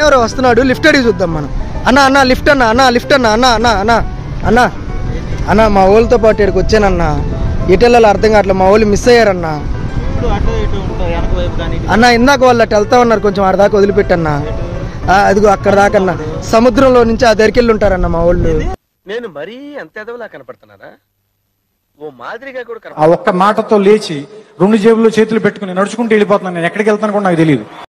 ఎవరో వస్తున్నాడు లిఫ్ట్ అడిగి చూద్దాం మనం అన్న అన్న లిఫ్ట్ అన్న అన్న లిఫ్ట్ అన్న అన్న అన్న అన్న అన్న అన్న మా ఊళ్ళతో పాటు ఇక్కడికి వచ్చానన్న ఇటెళ్ళలో అర్థం కావట్లేదు మా వాళ్ళు మిస్ అయ్యారన్న ఇప్పుడు అటు ఇటు ఉంటారు వెనక వైపు కానీ ఇటు అన్న ఇందాక వాళ్ళు అటు వెళ్తా ఉన్నారు కొంచెం ఆడ దాకా వదిలిపెట్టన్న ఆ, అదిగో అక్కడ దాకా అన్న సముద్రంలో నుంచి ఆ దరికెళ్ళి ఉంటారన్న మా వాళ్ళు నేను మరీ అంత ఎదవలా కనపడుతున్నారా ఓ మాదిరిగా కూడా కనపడ ఆ ఒక్క మాటతో లేచి రెండు జేబుల్లో చేతులు పెట్టుకుని నడుచుకుంటూ వెళ్ళిపోతున్నాను నేను ఎక్కడికి వెళ్తాను కూడా నాకు తెలియదు